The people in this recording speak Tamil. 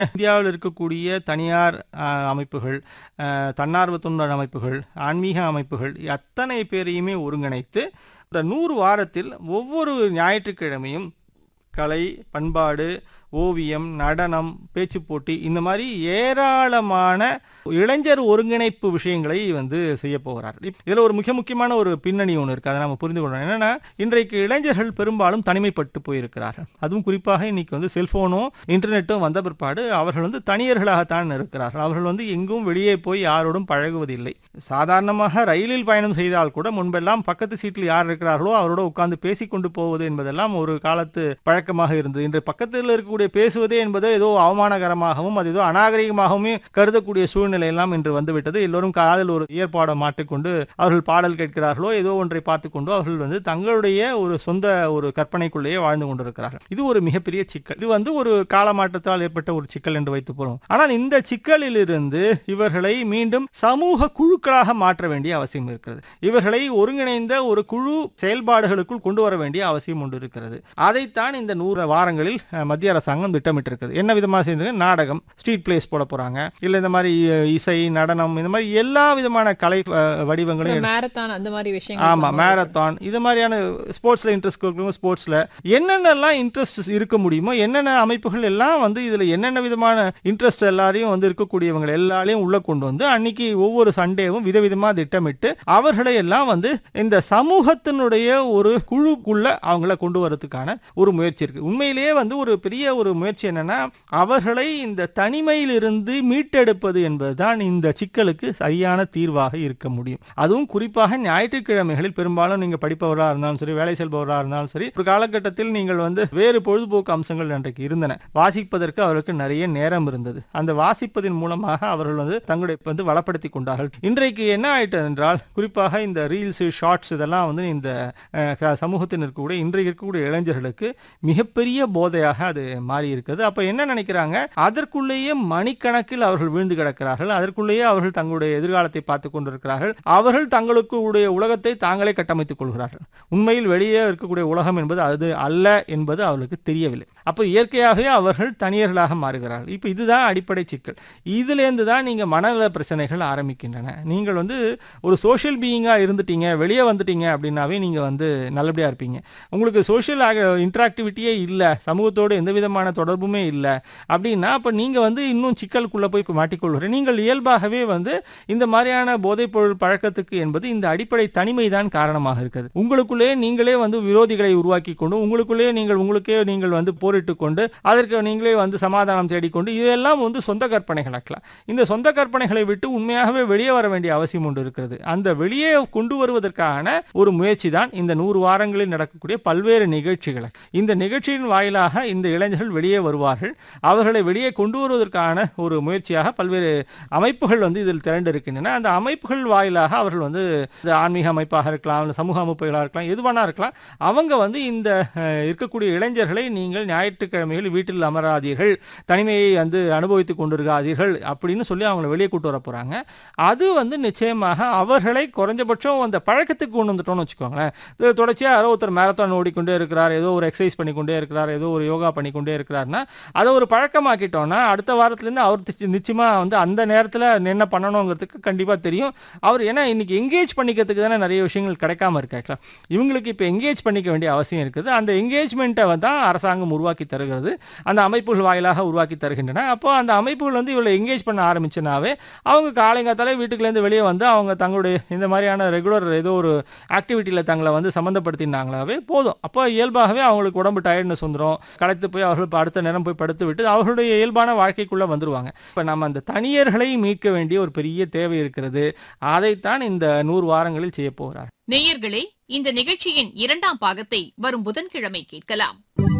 இந்தியாவில் இருக்கக்கூடிய தனியார் அ, அமைப்புகள் அ, தன்னார்வ தொண்டர் அமைப்புகள் ஆன்மீக அமைப்புகள் அத்தனை பேரையுமே ஒருங்கிணைத்து இந்த நூறு வாரத்தில் ஒவ்வொரு ஞாயிற்றுக்கிழமையும் கலை பண்பாடு ஓவியம் நடனம் பேச்சுப் போட்டி இந்த மாதிரி ஏராளமான இளைஞர் ஒருங்கிணைப்பு விஷயங்களை வந்து செய்ய போகிறார் இப்- இதுல ஒரு மிக முக்கியமான ஒரு பின்னணி ஒன்று இருக்கு அதை நம்ம புரிந்து கொள்ளணும் என்னன்னா இன்றைக்கு இளைஞர்கள் பெரும்பாலும் தனிமைப்பட்டு போயிருக்கிறார்கள் அதுவும் குறிப்பாக இன்னைக்கு வந்து செல்போனும் இன்டர்நெட்டும் வந்த பிற்பாடு அவர்கள் வந்து தனியர்களாகத்தான் இருக்கிறார்கள் அவர்கள் வந்து எங்கும் வெளியே போய் யாரோடும் பழகுவதில்லை சாதாரணமாக ரயிலில் பயணம் செய்தால் கூட முன்பெல்லாம் பக்கத்து சீட்டில் யார் இருக்கிறார்களோ அவரோட உட்கார்ந்து பேசிக்கொண்டு போவது என்பதெல்லாம் ஒரு காலத்து பழக்கமாக இருந்தது இன்று பக்கத்தில் இருக்கக்கூடிய பேசுவதே என்பது ஏதோ அவமானகரமாகவும் அது ஏதோ அநாகரிகமாகவும் கருதக்கூடிய சூழ்நிலை எல்லாம் இன்று வந்துவிட்டது எல்லோரும் காதில் ஒரு ஏற்பாடை மாட்டிக்கொண்டு அவர்கள் பாடல் கேட்கிறார்களோ ஏதோ ஒன்றை பார்த்துக்கொண்டு அவர்கள் வந்து தங்களுடைய ஒரு சொந்த ஒரு கற்பனைக்குள்ளேயே வாழ்ந்து கொண்டிருக்கிறார்கள் இது ஒரு மிகப்பெரிய சிக்கல் இது வந்து ஒரு காலமாற்றத்தால் ஏற்பட்ட ஒரு சிக்கல் என்று வைத்து போறோம் ஆனால் இந்த சிக்கலிலிருந்து இவர்களை மீண்டும் சமூக குழுக்களாக மாற்ற வேண்டிய அவசியம் இருக்கிறது இவர்களை ஒருங்கிணைந்த ஒரு குழு செயல்பாடுகளுக்குள் கொண்டு வர வேண்டிய அவசியம் ஒன்று இருக்கிறது அதைத்தான் இந்த நூறு வாரங்களில் அஹ், மத்திய அரசாங்கம் திட்டமிட்டிருக்கிறது என்ன விதமாக செய்யறது நாடகம் ஸ்ட்ரீட் பிளேஸ் போட போறாங்க இல்ல இந்த மாதிரி அஹ், இசை நடனம் இந்த மாதிரி எல்லா விதமான கலை அஹ், வடிவங்களையும் மேரத்தான் அந்த மாதிரி விஷயங்கள் ஆமா மேரத்தான் இது மாதிரியான ஸ்போர்ட்ஸ்ல இன்ட்ரெஸ்ட் இருக்கிறவங்க ஸ்போர்ட்ஸ்ல என்னென்னலாம் இன்ட்ரெஸ்ட் இருக்க முடியுமோ என்னென்ன அமைப்புகள் எல்லாம் வந்து இதுல என்னென்ன விதமான இன்ட்ரெஸ்ட் எல்லாரையும் வந்து இருக்கக்கூடியவங்க எல்லாரையும் உள்ள கொண்டு வந்து அன்னைக்கு ஒவ்வொரு சண்டேவும் விதவிதமா திட்டமிட்டு அவர்களை எல்லாம் வந்து இந்த சமூகத்தினுடைய ஒரு குழுக்குள்ள அவங்கள கொண்டு வரதுக்கான ஒரு முயற்சி இருக்கு உண்மையிலேயே வந்து ஒரு பெரிய ஒரு முயற்சி என்னன்னா அவர்களை இந்த தனிமையிலிருந்து மீட்டெடுப்பது என்பதுதான் இந்த சிக்கலுக்கு சரியான தீர்வாக இருக்க முடியும் அதுவும் குறிப்பாக ஞாயிற்றுக்கிழமைகளில் பெரும்பாலும் நீங்க படிப்பவராக இருந்தாலும் சரி வேலை செல்பவராக இருந்தாலும் சரி ஒரு காலகட்டத்தில் நீங்கள் வந்து வேறு பொழுதுபோக்கு அம்சங்கள் அன்றைக்கு இருந்தன வாசிப்பதற்கு அவருக்கு நிறைய நேரம் இருந்தது அந்த வாசிப்பதின் மூலமாக அவர்கள் வந்து தங்களுடைய வந்து வளப்படுத்தி கொண்டார்கள் இன்றைக்கு என்ன ஆயிட்டது என்றால் குறிப்பாக இந்த ரீல்ஸ் ஷார்ட்ஸ் இதெல்லாம் வந்து இந்த அஹ், க- சமூகத்தில் இருக்கக்கூடிய இன்றைக்கு இருக்கக்கூடிய இளைஞர்களுக்கு மிகப்பெரிய போதையாக அது மாறி இருக்குது அப்ப என்ன நினைக்கிறாங்க அதற்குள்ளேயே மணிக்கணக்கில் அவர்கள் வீழ்ந்து கிடக்கிறார்கள் அதற்குள்ளேயே அவர்கள் தங்களுடைய எதிர்காலத்தை பார்த்து கொண்டிருக்கிறார்கள் அவர்கள் தங்களுக்கு உடைய உலகத்தை தாங்களே கட்டமைத்துக் கொள்கிறார்கள் உண்மையில் வெளியே இருக்கக்கூடிய உலகம் என்பது அது அல்ல என்பது அவர்களுக்கு தெரியவில்லை அப்போ இயற்கையாகவே அவர்கள் தனியர்களாக மாறுகிறார்கள் இப்போ இதுதான் அடிப்படை சிக்கல் இதுலேருந்து தான் நீங்க மனநல பிரச்சனைகள் ஆரம்பிக்கின்றன நீங்கள் வந்து ஒரு சோஷியல் பீயிங்கா இருந்துட்டீங்க வெளியே வந்துட்டீங்க அப்படின்னாவே நீங்க வந்து நல்லபடியா இருப்பீங்க உங்களுக்கு சோஷியல் இன்ட்ராக்டிவிட்டியே இல்லை சமூகத்தோடு எந்த விதமான தொடர்புமே இல்லை அப்படின்னா அப்போ நீங்கள் வந்து இன்னும் சிக்கலுக்குள்ளே போய் மாட்டிக்கொள்கிறேன் நீங்கள் இயல்பாகவே வந்து இந்த மாதிரியான போதைப்பொருள் பழக்கத்துக்கு என்பது இந்த அடிப்படை தனிமை தான் காரணமாக இருக்குது உங்களுக்குள்ளே நீங்களே வந்து விரோதிகளை உருவாக்கி கொண்டு உங்களுக்குள்ளே நீங்கள் உங்களுக்கே நீங்கள் வந்து போரிட்டு கொண்டு அதற்கு நீங்களே வந்து சமாதானம் தேடிக்கொண்டு இதெல்லாம் வந்து சொந்த கற்பனைகள் ஆக்கலாம் இந்த சொந்த கற்பனைகளை விட்டு உண்மையாகவே வெளியே வர வேண்டிய அவசியம் ஒன்று இருக்கிறது அந்த வெளியே கொண்டு வருவதற்கான ஒரு முயற்சி தான் இந்த நூறு வாரங்களில் நடக்கக்கூடிய பல்வேறு நிகழ்ச்சிகளை இந்த நிகழ்ச்சியின் வாயிலாக இந்த இளைஞர்கள் வெளியே வருவார்கள் அவர்களை வெளியே கொண்டு வருவதற்கான ஒரு முயற்சியாக பல்வேறு அமைப்புகள் வந்து இதில் திரண்டு இருக்கின்றன அந்த அமைப்புகள் வாயிலாக அவர்கள் வந்து இது ஆன்மீக அமைப்பாக இருக்கலாம் இல்ல சமூக அமைப்புகளாக இருக்கலாம் எதுவானா இருக்கலாம் அவங்க வந்து இந்த அஹ், இருக்கக்கூடிய இளைஞர்களை நீங்கள் ஞாயிற்றுக்கிழமைகள் வீட்டில் அமராதீர்கள் தனிமையை வந்து அனுபவித்துக் கொண்டிருக்காதீர்கள் அப்படின்னு சொல்லி அவங்கள வெளியே கூட்டு வர போறாங்க அது வந்து நிச்சயமாக அவர்களை குறைஞ்சபட்சம் அந்த பழக்கத்துக்கு கொண்டு வந்துட்டோம்னு வச்சுக்கோங்களேன் இது தொடர்ச்சியாக யாரோ ஒருத்தர் மேரத்தான் ஓடிக்கொண்டே இருக்கிறார் ஏதோ ஒரு எக்ஸசைஸ் பண்ணிக்கொண்டே இருக்கிறார் ஏதோ ஒரு யோகா பண்ணிக்கொண்டே இருக்கிறாருன்னா அதை ஒரு பழக்கமாக்கிட்டோம்னா அடுத்த வாரத்துலேருந்து அவர் தி- நிச்சயமா வந்து அந்த நேரத்தில் என்ன பண்ணணுங்கிறதுக்கு கண்டிப்பாக தெரியும் அவர் ஏன்னா இன்னைக்கு எங்கேஜ் பண்ணிக்கிறதுக்கு தானே நிறைய விஷயங்கள் கிடைக்காம இருக்கு ஆக்சுவலாக இவங்களுக்கு இப்போ எங்கேஜ் பண்ணிக்க வேண்டிய அவசியம் இருக்குது அந்த எங்கேஜ்மெண்ட்டை தான் அரசாங்கம் உருவாக்கி தருகிறது அந்த அமைப்புகள் வாயிலாக உருவாக்கி தருகின்றன அப்போ அந்த அமைப்புகள் வந்து இவளை எங்கேஜ் பண்ண ஆரம்பிச்சுனாவே அவங்க காலைங்காத்தாலே வீட்டுக்குலேருந்து வெளியே வந்து அவங்க தங்களுடைய இந்த மாதிரியான ரெகுலர் ஏதோ ஒரு ஆக்டிவிட்டியில் தங்களை வந்து சம்மந்தப்படுத்தினாங்களாவே போதும் அப்போ இயல்பாகவே அவங்களுக்கு உடம்பு டயர்ட்னஸ் வந்துடும் களைத்து போய் அவர்கள் இப்ப அடுத்த நேரம் போய் படுத்து விட்டு அவர்களுடைய இயல்பான வாழ்க்கைக்குள்ளே வந்துருவாங்க இப்போ நம்ம அந்த தனியர்களை மீட்க வேண்டிய ஒரு பெரிய தேவை இருக்கிறது அதைத்தான் இந்த நூறு வாரங்களில் செய்ய போகிறார் நேயர்களே இந்த நிகழ்ச்சியின் இரண்டாம் பாகத்தை வரும் புதன்கிழமை கேட்கலாம்